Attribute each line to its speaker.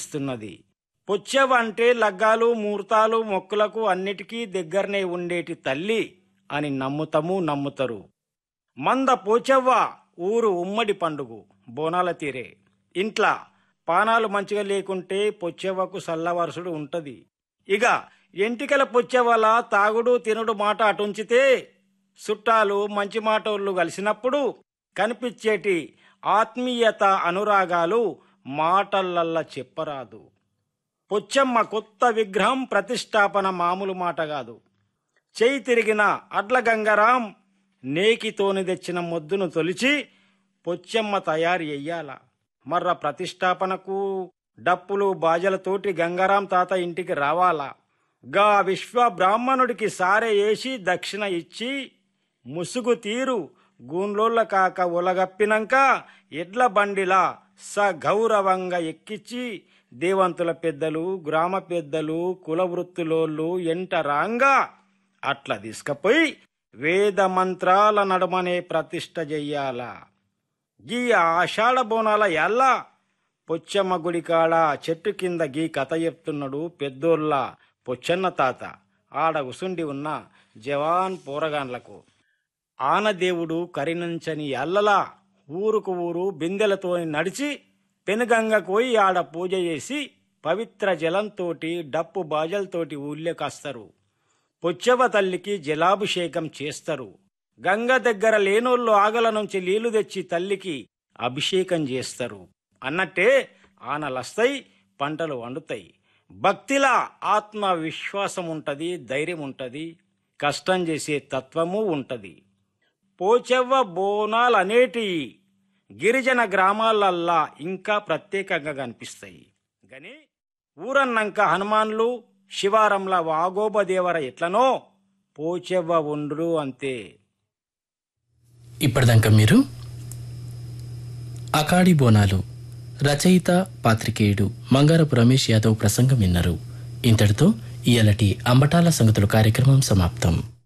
Speaker 1: కనిపిస్తున్నది పొచ్చెవ అంటే లగ్గాలు ముహూర్తాలు మొక్కులకు అన్నిటికీ దగ్గరనే ఉండేటి తల్లి అని నమ్ముతాము నమ్ముతారు మంద పోచెవ్వ ఊరు ఉమ్మడి పండుగ బోనాల తీరే ఇంట్లా పానాలు మంచిగా లేకుంటే పొచ్చెవ్వకు సల్లవరుసుడు ఉంటది ఇక ఎంటికల పొచ్చెవల తాగుడు తినుడు మాట అటుంచితే చుట్టాలు మంచి మాటోళ్ళు కలిసినప్పుడు కనిపించేటి ఆత్మీయత అనురాగాలు మాటలల్లా చెప్పరాదు పొచ్చమ్మ కొత్త విగ్రహం ప్రతిష్టాపన మామూలు మాట కాదు చేయి తిరిగిన అడ్ల గంగారాం నేకితోని తెచ్చిన మొద్దును తొలిచి పొచ్చమ్మ తయారు చెయ్యాల మర్ర ప్రతిష్టాపనకు డప్పులు బాజలతోటి గంగారాం తాత ఇంటికి రావాలా గా విశ్వ బ్రాహ్మణుడికి సారె వేసి దక్షిణ ఇచ్చి ముసుగు తీరు గూన్లోళ్ళ కాక ఉలగప్పినంక ఎడ్ల బండిలా సగౌరవంగా ఎక్కిచ్చి దేవంతుల పెద్దలు గ్రామ పెద్దలు కుల వృత్తులోళ్ళు ఎంట రాంగా అట్లా తీసుకపోయి వేద మంత్రాల నడుమనే ప్రతిష్ట చెయ్యాల గీ ఆషాఢ బోనాల ఎల్లా పొచ్చమ్మ గుడి కాడ చెట్టు కింద గీ కథ చెప్తున్నాడు పెద్దోళ్ళ పొచ్చన్న తాత ఆడ ఉసుండి ఉన్న జవాన్ పోరగాన్లకు ఆనదేవుడు కరినంచని ఎల్లలా ఊరుకు ఊరు బిందెలతో నడిచి పెనుగంగకు పోయి ఆడ పూజ చేసి పవిత్ర జలంతోటి డప్పు బాజలతోటి ఊళ్ళెకాస్తారు పొచ్చవ తల్లికి జలాభిషేకం చేస్తారు గంగ దగ్గర లేనోళ్ళు ఆగల నుంచి నీళ్లు తెచ్చి తల్లికి అభిషేకం చేస్తారు అన్నట్టే ఆనలస్తాయి పంటలు వండుతాయి భక్తిలా ఆత్మ విశ్వాసం ఉంటది ధైర్యం ఉంటది కష్టం చేసే తత్వము ఉంటది పోచెవ్వ బోనాలు అనేటి గిరిజన గ్రామాలల్లా ఇంకా ప్రత్యేకంగా కనిపిస్తాయి గని ఊరన్నాక హనుమాన్లు శివారంల వాగోబదేవర ఎట్లనో పోచెవ్వ ఉండ్రు అంతే
Speaker 2: ఇప్పటిదాకా మీరు అకాడి బోనాలు రచయిత పాత్రికేయుడు మంగారపు రమేష్ యాదవ్ ప్రసంగం విన్నారు ఇంతటితో ఇయలటి అంబటాల సంగతులు కార్యక్రమం సమాప్తం